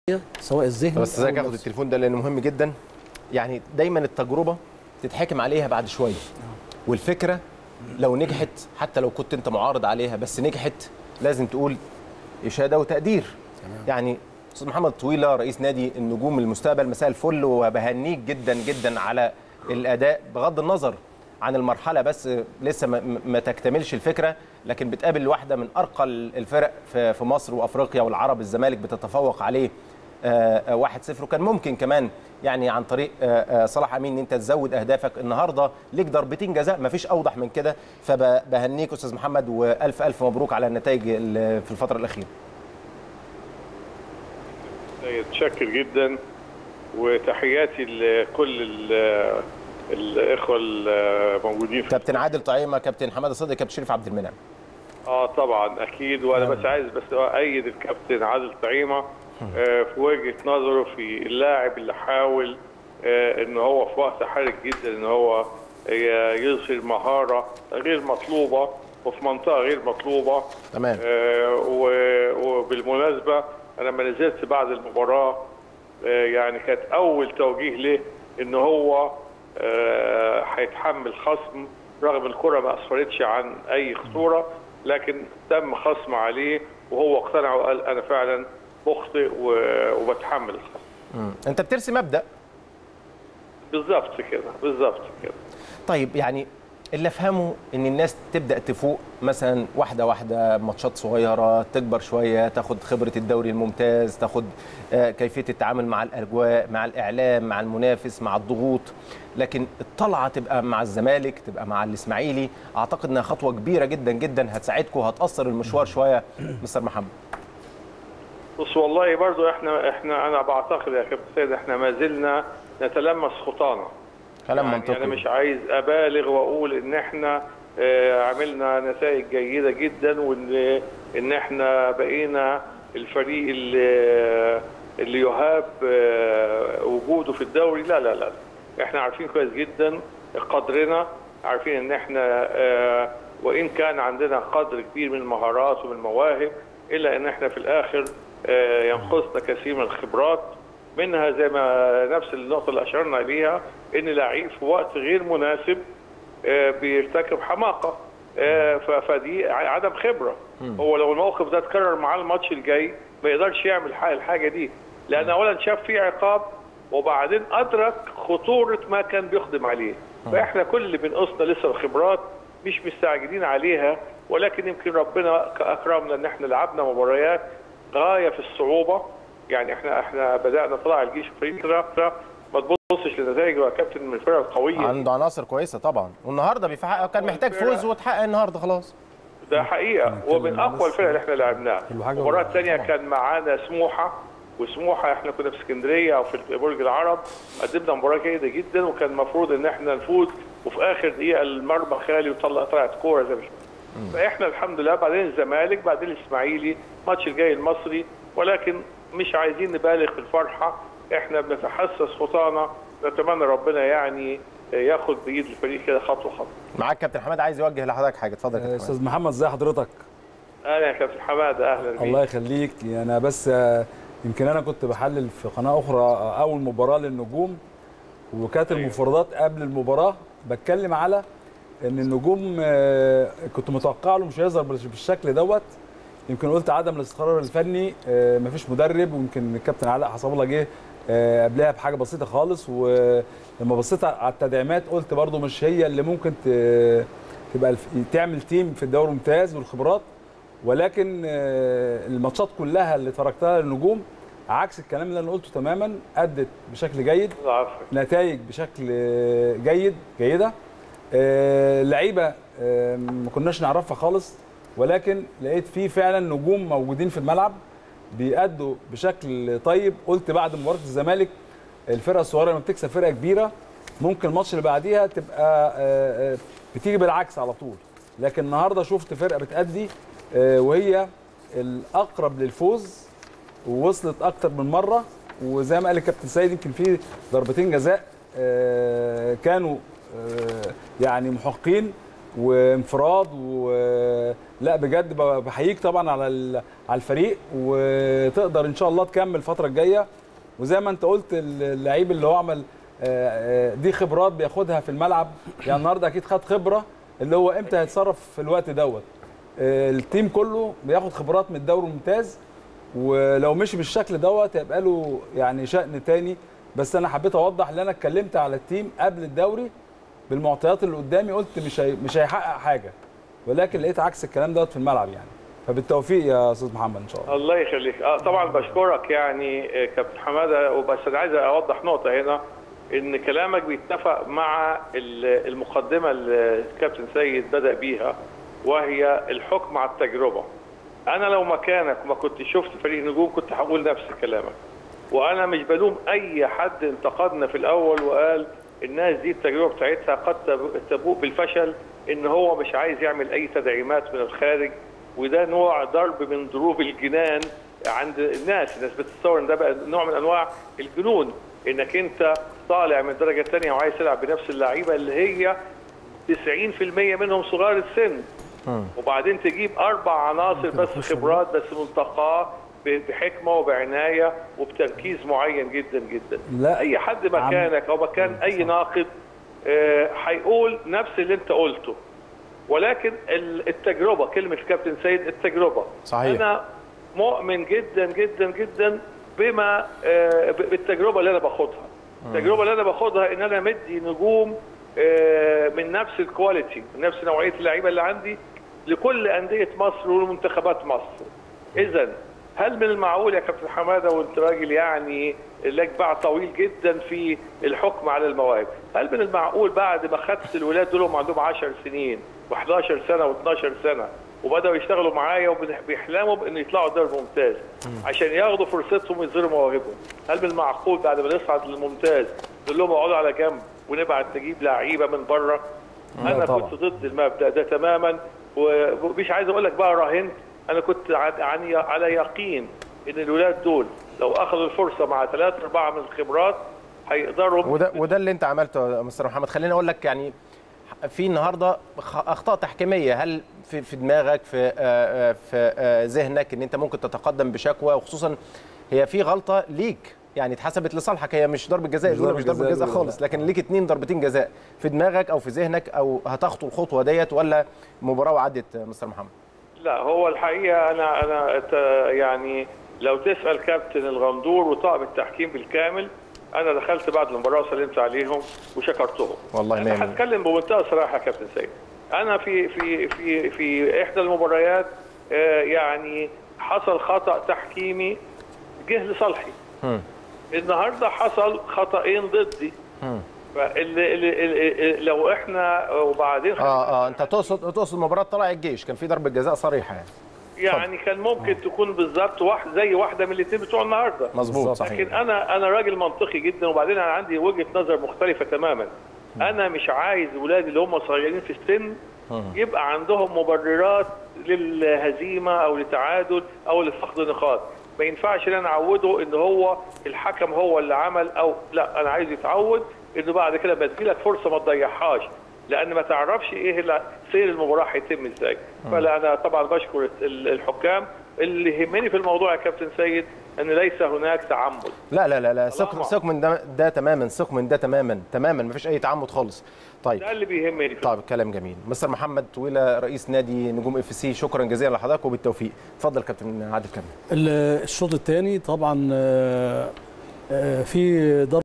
سواء الذهن بس ازيك اخد التليفون ده لانه مهم جدا يعني دايما التجربه تتحكم عليها بعد شويه والفكره لو نجحت حتى لو كنت انت معارض عليها بس نجحت لازم تقول اشاده وتقدير يعني استاذ محمد طويله رئيس نادي النجوم المستقبل مساء الفل وبهنيك جدا جدا على الاداء بغض النظر عن المرحله بس لسه ما, ما تكتملش الفكره لكن بتقابل واحده من ارقى الفرق في في مصر وافريقيا والعرب الزمالك بتتفوق عليه 1-0 وكان ممكن كمان يعني عن طريق آه، آه، صلاح امين ان انت تزود اهدافك النهارده ليك ضربتين جزاء مفيش اوضح من كده فبهنيك استاذ محمد والف الف مبروك على النتائج ال- في الفتره الاخيره متشكر جدا وتحياتي لكل ال- الاخوه الموجودين في كابتن عادل طعيمه كابتن حماده صدقي كابتن شريف عبد المنعم اه طبعا اكيد وانا بس عايز بس اؤيد الكابتن عادل طعيمه آه، في وجهه نظره في اللاعب اللي حاول آه، ان هو في وقت حرج جدا ان هو آه، يظهر مهاره غير مطلوبه وفي منطقه غير مطلوبه تمام آه، و- وبالمناسبه انا لما نزلت بعد المباراه آه، يعني كانت اول توجيه له ان هو آه، هيتحمل خصم رغم الكره ما اسفرتش عن اي خطوره لكن تم خصم عليه وهو اقتنع وقال انا فعلا مخطئ و- وبتحمل الخصم مم. انت بترسم مبدا بالظبط كده بالظبط كده طيب يعني اللي افهمه ان الناس تبدا تفوق مثلا واحده واحده ماتشات صغيره تكبر شويه تاخد خبره الدوري الممتاز تاخد آه، كيفيه التعامل مع الاجواء مع الاعلام مع المنافس مع الضغوط لكن الطلعه تبقى مع الزمالك تبقى مع الاسماعيلي اعتقد انها خطوه كبيره جدا جدا هتساعدكم وهتاثر المشوار شويه مستر محمد بص والله برضو احنا احنا انا بعتقد يا كابتن سيد احنا ما زلنا نتلمس خطانا كلام يعني منطقي انا مش عايز ابالغ واقول ان احنا آه، عملنا نتائج جيده جدا وان ان احنا بقينا الفريق اللي اللي يهاب آه، وجوده في الدوري لا لا لا احنا عارفين كويس جدا قدرنا عارفين ان احنا آه، وان كان عندنا قدر كبير من المهارات ومن المواهب الا ان احنا في الاخر آه، ينقصنا كثير من الخبرات منها زي ما نفس النقطة اللي أشرنا إليها إن لعيب في وقت غير مناسب آه، بيرتكب حماقة آه، ف- فدي ع- عدم خبرة هو لو الموقف ده اتكرر معاه الماتش الجاي ما يقدرش يعمل ح- الحاجة دي لأن أولا شاف فيه عقاب وبعدين أدرك خطورة ما كان بيخدم عليه فإحنا كل اللي بينقصنا لسه الخبرات مش مستعجلين عليها ولكن يمكن ربنا أكرمنا إن إحنا لعبنا مباريات غاية في الصعوبة يعني احنا احنا بدانا طلع الجيش فريق ما تبصش للنتائج يا كابتن من الفرق القويه عنده عناصر كويسه طبعا والنهارده بيحقق كان محتاج فوز وتحقق النهارده خلاص ده حقيقه ومن اقوى الفرق اللي احنا لعبناها الحاجة المباراه والله. الثانيه كان معانا سموحه وسموحه احنا كنا في اسكندريه او في برج العرب قدمنا مباراه جيده جدا وكان المفروض ان احنا نفوز وفي اخر دقيقه المرمى خالي وطلع طلعت كوره زي ما شفنا. فاحنا الحمد لله بعدين الزمالك بعدين الاسماعيلي الماتش الجاي المصري ولكن مش عايزين نبالغ في الفرحه احنا بنتحسس خطانا نتمنى ربنا يعني ياخد بايد الفريق كده خطوه خطوه معاك كابتن حماد عايز يوجه لحضرتك حاجه اتفضل يا كابتن حماد. استاذ محمد ازي حضرتك اهلا يا كابتن حماده اهلا بيك الله يخليك انا بس آه، يمكن انا كنت بحلل في قناه اخرى آه، اول مباراه للنجوم وكانت أيوة. المفردات قبل المباراه بتكلم على ان النجوم آه، كنت متوقع له مش هيظهر بالش- بالشكل دوت يمكن قلت عدم الاستقرار الفني آه، مفيش مدرب ويمكن الكابتن علاء حسب الله جه آه، قبلها بحاجه بسيطه خالص ولما بصيت على التدعيمات قلت برضو مش هي اللي ممكن ت- تبقى الف- تعمل تيم في الدوري الممتاز والخبرات ولكن آه، الماتشات كلها اللي اتفرجتها للنجوم عكس الكلام اللي انا قلته تماما ادت بشكل جيد العفو نتائج بشكل آه، جيد جيده آه، لعيبه آه، ما كناش نعرفها خالص ولكن لقيت فيه فعلا نجوم موجودين في الملعب بيأدوا بشكل طيب قلت بعد مباراه الزمالك الفرقه الصغيره لما بتكسب فرقه كبيره ممكن الماتش اللي بعديها تبقى آه، آه، بتيجي بالعكس على طول لكن النهارده شفت فرقه بتأدي آه، وهي الاقرب للفوز ووصلت اكتر من مره وزي ما قال الكابتن سيد يمكن في ضربتين جزاء آه، كانوا آه، يعني محقين وانفراد و لا بجد ب- بحييك طبعا على ال- على الفريق وتقدر ان شاء الله تكمل الفتره الجايه وزي ما انت قلت اللعيب اللي هو عمل آه، آه، دي خبرات بياخدها في الملعب يعني النهارده اكيد خد خبره اللي هو امتى هيتصرف في الوقت دوت آه، التيم كله بياخد خبرات من الدوري الممتاز ولو مشي بالشكل دوت هيبقى له يعني شأن تاني بس انا حبيت اوضح ان انا اتكلمت على التيم قبل الدوري بالمعطيات اللي قدامي قلت مش هي مش هيحقق حاجه ولكن لقيت عكس الكلام دوت في الملعب يعني فبالتوفيق يا استاذ محمد ان شاء الله الله يخليك آه طبعا بشكرك يعني آه، كابتن حماده وبس انا عايز اوضح نقطه هنا ان كلامك بيتفق مع ال- المقدمه اللي الكابتن سيد بدا بيها وهي الحكم على التجربه انا لو مكانك وما كنت شفت فريق نجوم كنت هقول نفس كلامك وانا مش بلوم اي حد انتقدنا في الاول وقال الناس دي التجربه بتاعتها قد تب- تبوء بالفشل ان هو مش عايز يعمل اي تدعيمات من الخارج وده نوع ضرب من ضروب الجنان عند الناس الناس بتتصور ان ده بقى نوع من انواع الجنون انك انت طالع من الدرجه الثانيه وعايز تلعب بنفس اللعيبه اللي هي 90% منهم صغار السن وبعدين تجيب اربع عناصر بس خبرات بس ملتقاه ب- بحكمه وبعنايه وبتركيز معين جدا جدا لا. اي حد مكانك او مكان اي ناقد آه، هيقول نفس اللي انت قلته ولكن ال- التجربه كلمه كابتن سيد التجربه صحيح. انا مؤمن جدا جدا جدا بما آه، ب- بالتجربه اللي انا باخدها التجربه اللي انا باخدها ان انا مدي نجوم آه، من نفس الكواليتي من نفس نوعيه اللعيبه اللي عندي لكل انديه مصر ولمنتخبات مصر اذا هل من المعقول يا كابتن حماده وانت راجل يعني لك باع طويل جدا في الحكم على المواهب هل من المعقول بعد ما خدت الولاد دول وهم عندهم 10 سنين و11 سنه و12 سنه وبداوا يشتغلوا معايا وبيحلموا بان يطلعوا الدوري الممتاز عشان ياخدوا فرصتهم ويظهروا مواهبهم هل من المعقول بعد ما نصعد للممتاز نقول لهم اقعدوا على جنب ونبعت نجيب لعيبه من بره انا طبعا. كنت ضد المبدا ده تماما ومش عايز اقول لك بقى راهنت انا كنت ع- عن على يقين ان الولاد دول لو اخذوا الفرصه مع ثلاثة اربعه من الخبرات هيقدروا وده وده اللي انت عملته يا مستر محمد خليني اقول لك يعني في النهارده خ- اخطاء تحكيميه هل في في دماغك في آه، آه، في آه، ذهنك ان انت ممكن تتقدم بشكوى وخصوصا هي في غلطه ليك يعني اتحسبت لصالحك هي مش ضربه جزاء مش الاولى ضربة مش ضربه جزاء جزاء الأولى، خالص لا. لكن ليك اتنين ضربتين جزاء في دماغك او في ذهنك او هتخطو الخطوه ديت ولا مباراه وعدت يا مستر محمد لا هو الحقيقه انا انا أت- يعني لو تسال كابتن الغندور وطاقم التحكيم بالكامل انا دخلت بعد المباراه وسلمت عليهم وشكرتهم والله مية انا مية. هتكلم بمنتهى الصراحه يا كابتن سيد انا في في في في احدى المباريات آه، يعني حصل خطا تحكيمي جه لصالحي مم. النهارده حصل خطأين ضدي مم. فاللي اللي اللي لو احنا وبعدين اه اه انت تقصد تقصد مباراه طلع الجيش كان في ضربه جزاء صريحه يعني يعني كان ممكن تكون بالظبط واحد زي واحده من الاثنين بتوع النهارده مظبوط بالظبط. صحيح لكن انا انا راجل منطقي جدا وبعدين انا عندي وجهه نظر مختلفه تماما انا مش عايز ولادي اللي هم صغيرين في السن يبقى عندهم مبررات للهزيمه او للتعادل او لفقد نقاط ما ينفعش ان انا اعوده ان هو الحكم هو اللي عمل او لا انا عايز يتعود انه بعد كده لما تجيلك فرصه ما تضيعهاش لان ما تعرفش ايه اللي سير المباراه هيتم ازاي فلا انا طبعا بشكر ال- الحكام اللي يهمني في الموضوع يا كابتن سيد ان ليس هناك تعمد لا لا لا لا ثق طالما- ثق من ده, ده تماما ثق من ده تماما تماما مفيش اي تعمد خالص طيب ده اللي بيهمني في طيب كلام جميل مستر محمد طويله رئيس نادي نجوم اف سي شكرا جزيلا لحضرتك وبالتوفيق اتفضل كابتن عادل كامل ال- الشوط الثاني طبعا آه، آه، في ضرب